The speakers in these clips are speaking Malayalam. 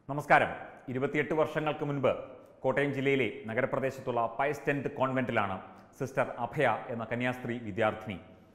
നമസ്കാരം ഇരുപത്തിയെട്ട് വർഷങ്ങൾക്ക് മുൻപ് കോട്ടയം ജില്ലയിലെ നഗരപ്രദേശത്തുള്ള പയസ് ടെൻറ്റ് കോൺവെന്റിലാണ് സിസ്റ്റർ അഭയ എന്ന കന്യാസ്ത്രീ വിദ്യാർത്ഥിനി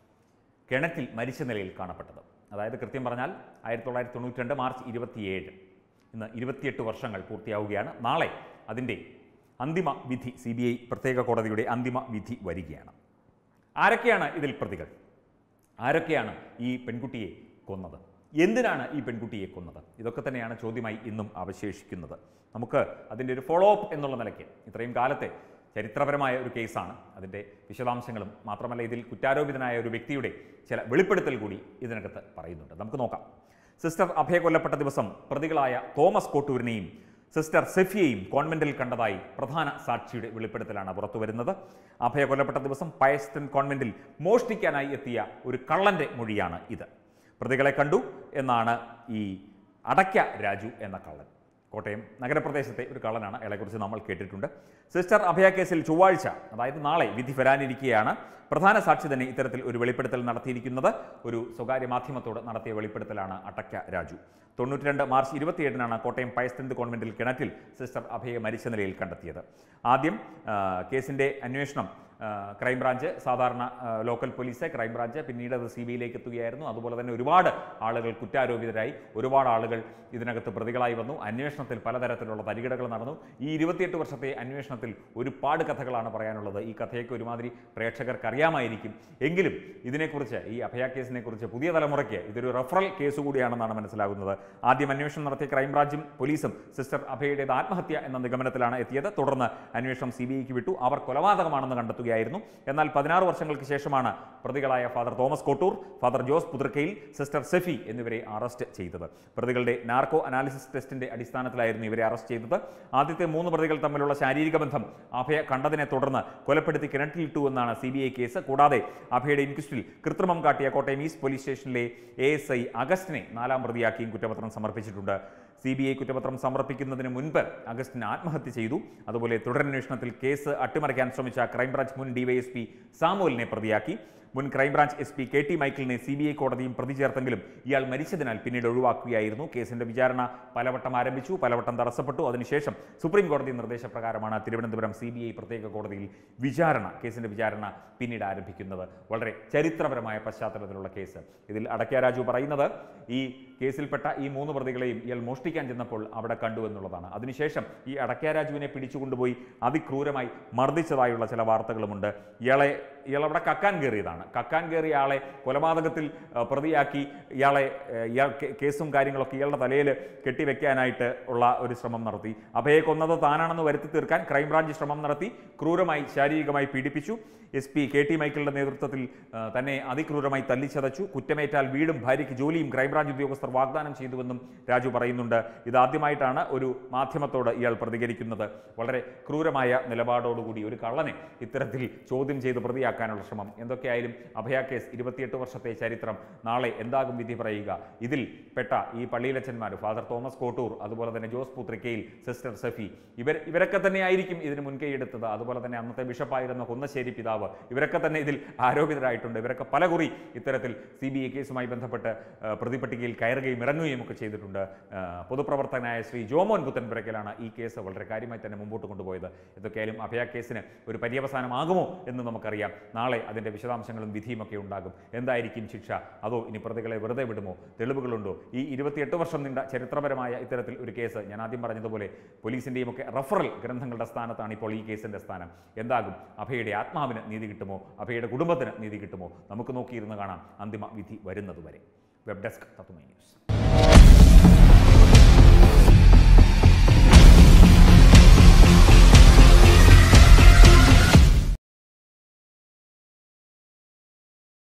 കിണറ്റിൽ മരിച്ച നിലയിൽ കാണപ്പെട്ടത് അതായത് കൃത്യം പറഞ്ഞാൽ ആയിരത്തി തൊള്ളായിരത്തി തൊണ്ണൂറ്റി രണ്ട് മാർച്ച് ഇരുപത്തിയേഴ് ഇന്ന് ഇരുപത്തിയെട്ട് വർഷങ്ങൾ പൂർത്തിയാവുകയാണ് നാളെ അതിൻ്റെ അന്തിമ വിധി സി ബി ഐ പ്രത്യേക കോടതിയുടെ അന്തിമ വിധി വരികയാണ് ആരൊക്കെയാണ് ഇതിൽ പ്രതികൾ ആരൊക്കെയാണ് ഈ പെൺകുട്ടിയെ കൊന്നത് എന്തിനാണ് ഈ പെൺകുട്ടിയെ കൊന്നത് ഇതൊക്കെ തന്നെയാണ് ചോദ്യമായി ഇന്നും അവശേഷിക്കുന്നത് നമുക്ക് അതിൻ്റെ ഒരു ഫോളോ അപ്പ് എന്നുള്ള നിലയ്ക്ക് ഇത്രയും കാലത്തെ ചരിത്രപരമായ ഒരു കേസാണ് അതിൻ്റെ വിശദാംശങ്ങളും മാത്രമല്ല ഇതിൽ കുറ്റാരോപിതനായ ഒരു വ്യക്തിയുടെ ചില വെളിപ്പെടുത്തൽ കൂടി ഇതിനകത്ത് പറയുന്നുണ്ട് നമുക്ക് നോക്കാം സിസ്റ്റർ അഭയ കൊല്ലപ്പെട്ട ദിവസം പ്രതികളായ തോമസ് കോട്ടൂരിനെയും സിസ്റ്റർ സെഫിയെയും കോൺവെന്റിൽ കണ്ടതായി പ്രധാന സാക്ഷിയുടെ വെളിപ്പെടുത്തലാണ് പുറത്തു വരുന്നത് അഭയ കൊല്ലപ്പെട്ട ദിവസം പയസ്റ്റൻ കോൺവെന്റിൽ മോഷ്ടിക്കാനായി എത്തിയ ഒരു കള്ളന്റെ മൊഴിയാണ് ഇത് പ്രതികളെ കണ്ടു എന്നാണ് ഈ അടയ്ക്ക രാജു എന്ന കള്ളൻ കോട്ടയം നഗരപ്രദേശത്തെ ഒരു കള്ളനാണ് അയാളെക്കുറിച്ച് നമ്മൾ കേട്ടിട്ടുണ്ട് സിസ്റ്റർ അഭയ കേസിൽ ചൊവ്വാഴ്ച അതായത് നാളെ വിധി വരാനിരിക്കുകയാണ് പ്രധാന സാക്ഷി തന്നെ ഇത്തരത്തിൽ ഒരു വെളിപ്പെടുത്തൽ നടത്തിയിരിക്കുന്നത് ഒരു സ്വകാര്യ മാധ്യമത്തോട് നടത്തിയ വെളിപ്പെടുത്തലാണ് അടയ്ക്ക രാജു തൊണ്ണൂറ്റി രണ്ട് മാർച്ച് ഇരുപത്തിയേഴിനാണ് കോട്ടയം പയസ്തന്ത് കോൺവെന്റിൽ കിണറ്റിൽ സിസ്റ്റർ അഭയെ മരിച്ച നിലയിൽ കണ്ടെത്തിയത് ആദ്യം ആ, കേസിന്റെ അന്വേഷണം ആ, ക്രൈംബ്രാഞ്ച് സാധാരണ ആ, ലോക്കൽ പോലീസ് ക്രൈംബ്രാഞ്ച് പിന്നീട് അത് സി ബി ഐയിലേക്ക് എത്തുകയായിരുന്നു അതുപോലെ തന്നെ ഒരുപാട് ആളുകൾ കുറ്റാരോപിതരായി ഒരുപാട് ആളുകൾ ഇതിനകത്ത് പ്രതികളായി വന്നു അന്വേഷണത്തിൽ പലതരത്തിലുള്ള തരികിടകൾ നടന്നു ഈ ഇരുപത്തിയെട്ട് വർഷത്തെ അന്വേഷണത്തിൽ ഒരുപാട് കഥകളാണ് പറയാനുള്ളത് ഈ കഥയൊക്കെ ഒരുമാതിരി പ്രേക്ഷകർക്ക് അറിയാമായിരിക്കും എങ്കിലും ഇതിനെക്കുറിച്ച് ഈ അഭയ കേസിനെ കുറിച്ച് പുതിയ തലമുറയ്ക്ക് ഇതൊരു റഫറൽ കേസ് കൂടിയാണെന്നാണ് മനസ്സിലാകുന്നത് ആദ്യം അന്വേഷണം നടത്തിയ ക്രൈംബ്രാഞ്ചും പോലീസും സിസ്റ്റർ അഭയുടേത് ആത്മഹത്യ എന്ന നിഗമനത്തിലാണ് എത്തിയത് തുടർന്ന് അന്വേഷണം സി ബി ഐക്ക് വിട്ടു അവർ കൊലപാതകമാണെന്ന് കണ്ടെത്തുകയായിരുന്നു എന്നാൽ പതിനാറ് വർഷങ്ങൾക്ക് ശേഷമാണ് പ്രതികളായ father Thomas Kottoor father Jose Puthrikkayil sister Sephy എന്നിവരെ അറസ്റ്റ് ചെയ്തത് പ്രതികളുടെ നാർക്കോ അനാലിസിസ് ടെസ്റ്റിന്റെ അടിസ്ഥാനത്തിലായിരുന്നു ഇവരെ അറസ്റ്റ് ചെയ്തത് ആദ്യത്തെ മൂന്ന് പ്രതികൾ തമ്മിലുള്ള ശാരീരിക ബന്ധം അഭയ കണ്ടതിനെ തുടർന്ന് കൊലപ്പെടുത്തി കിണറ്റിലിട്ടു എന്നാണ് സി ബി ഐ കേസ് കൂടാതെ അഭയുടെ ഇൻക്വസ്റ്റിൽ കൃത്രിമം കാട്ടിയ കോട്ടയം ഈസ്റ്റ് പോലീസ് സ്റ്റേഷനിലെ എ എസ് ഐ അഗസ്റ്റിനെ നാലാം പ്രതിയാക്കിയും കുറ്റപത്രം സമർപ്പിച്ചിട്ടുണ്ട് സി ബി ഐ കുറ്റപത്രം സമർപ്പിക്കുന്നതിന് മുൻപ് അഗസ്റ്റിൻ ആത്മഹത്യ ചെയ്തു അതുപോലെ തുടരന്വേഷണത്തിൽ കേസ് അട്ടിമറിക്കാൻ ശ്രമിച്ച ക്രൈംബ്രാഞ്ച് മുൻ ഡിവൈഎസ്പി സാമുവലിനെ പ്രതിയാക്കി മുൻ crime branch S P K T മൈക്കിളിനെ സി ബി ഐ കോടതിയും പ്രതി ചേർത്തെങ്കിലും ഇയാൾ മരിച്ചതിനാൽ പിന്നീട് ഒഴിവാക്കുകയായിരുന്നു കേസിന്റെ വിചാരണ പലവട്ടം ആരംഭിച്ചു പലവട്ടം തടസ്സപ്പെട്ടു അതിനുശേഷം സുപ്രീം കോടതി നിർദ്ദേശപ്രകാരമാണ് തിരുവനന്തപുരം സി ബി ഐ പ്രത്യേക കോടതിയിൽ വിചാരണ കേസിന്റെ വിചാരണ പിന്നീട് ആരംഭിക്കുന്നത് വളരെ ചരിത്രപരമായ പശ്ചാത്തലത്തിലുള്ള കേസ് ഇതിൽ അടക്ക രാജു പറയുന്നത് ഈ കേസിൽപ്പെട്ട ഈ മൂന്ന് പ്രതികളെയും ഇയാൾ മോഷ്ടിക്കാൻ ചെന്നപ്പോൾ അവിടെ കണ്ടു എന്നുള്ളതാണ് അതിനുശേഷം ഈ അടക്ക രാജുവിനെ പിടിച്ചുകൊണ്ടുപോയി അതിക്രൂരമായി മർദ്ദിച്ചതായുള്ള ചില വാർത്തകളുമുണ്ട് ഇയാളെ ഇയാൾ അവിടെ കക്കാൻ കയറിയതാണ് കക്കാൻ കയറിയ ആളെ കൊലപാതകത്തിൽ ആ, പ്രതിയാക്കി ഇയാളെ ആ, ഇയാൾ കേ- കേസും കാര്യങ്ങളൊക്കെ ഇയാളുടെ തലയിൽ കെട്ടിവെക്കാനായിട്ട് ഉള്ള ഒരു ശ്രമം നടത്തി അഭയെ കൊന്നത് താനാണെന്ന് വരുത്തി തീർക്കാൻ ക്രൈംബ്രാഞ്ച് ശ്രമം നടത്തി ക്രൂരമായി ശാരീരികമായി പീഡിപ്പിച്ചു എസ് പി കെ ടി മൈക്കിളിന്റെ നേതൃത്വത്തിൽ ആ, തന്നെ അതിക്രൂരമായി തല്ലിച്ചതച്ചു കുറ്റമേറ്റാൽ വീടും ഭാര്യയ്ക്ക് ജോലിയും ക്രൈംബ്രാഞ്ച് ഉദ്യോഗസ്ഥർ വാഗ്ദാനം ചെയ്തുവെന്നും രാജു പറയുന്നുണ്ട് ഇതാദ്യമായിട്ടാണ് ഒരു മാധ്യമത്തോട് ഇയാൾ പ്രതികരിക്കുന്നത് വളരെ ക്രൂരമായ നിലപാടോടുകൂടി ഒരു കള്ളനെ ഇത്തരത്തിൽ ചോദ്യം ചെയ്ത് പ്രതിയാക്കാനുള്ള ശ്രമം എന്തൊക്കെയായാലും അഭയ കേസ് ഇരുപത്തിയെട്ട് വർഷത്തെ ചരിത്രം നാളെ എന്താകും വിധി പറയുക ഇതിൽ പെട്ട ഈ പള്ളിയിലച്ചന്മാർ ഫാദർ തോമസ് കോട്ടൂർ അതുപോലെ തന്നെ ജോസ് പുത്രിക്കയിൽ സിസ്റ്റർ സഫി ഇവർ ഇവരൊക്കെ തന്നെ ആയിരിക്കും ഇതിന് മുൻകൈ എടുത്തത് അതുപോലെ തന്നെ അന്നത്തെ ബിഷപ്പായിരുന്ന കുന്നശ്ശേരി പിതാവ് ഇവരൊക്കെ തന്നെ ഇതിൽ ആരോപിതരായിട്ടുണ്ട് ഇവരൊക്കെ പലകുറി ഇത്തരത്തിൽ സി ബി ഐ കേസുമായി ബന്ധപ്പെട്ട് ആ, പ്രതിപട്ടികയിൽ കയറുകയും ഇറങ്ങുകയും ഒക്കെ ചെയ്തിട്ടുണ്ട് ആ, പൊതുപ്രവർത്തകനായ ശ്രീ ജോമോൻ പുത്തൻപുരയ്ക്കലാണ് ഈ കേസ് വളരെ കാര്യമായി തന്നെ മുമ്പോട്ട് കൊണ്ടുപോയത് എന്തൊക്കെയായാലും അഭയ കേസിന് ഒരു പര്യവസാനമാകുമോ എന്ന് നമുക്കറിയാം നാളെ അതിൻ്റെ വിശദാംശങ്ങളും വിധിയും ഒക്കെ ഉണ്ടാകും എന്തായിരിക്കും ശിക്ഷ അതോ ഇനി പ്രതികളെ വെറുതെ വിടുമോ തെളിവുകളുണ്ടോ ഈ ഇരുപത്തിയെട്ട് വർഷം നീണ്ട ചരിത്രപരമായ ഇത്തരത്തിൽ ഒരു കേസ് ഞാൻ ആദ്യം പറഞ്ഞതുപോലെ പോലീസിൻ്റെയും ഒക്കെ റഫറൽ ഗ്രന്ഥങ്ങളുടെ സ്ഥാനത്താണ് ഇപ്പോൾ ഈ കേസിൻ്റെ സ്ഥാനം എന്താകും അഭയുടെ ആത്മാവിന് നീതി കിട്ടുമോ അഭയുടെ കുടുംബത്തിന് നീതി കിട്ടുമോ നമുക്ക് നോക്കിയിരുന്ന് കാണാം അന്തിമ വിധി വരുന്നതുവരെ വെബ് ഡെസ്ക് തത്തുമൈ ന്യൂസ്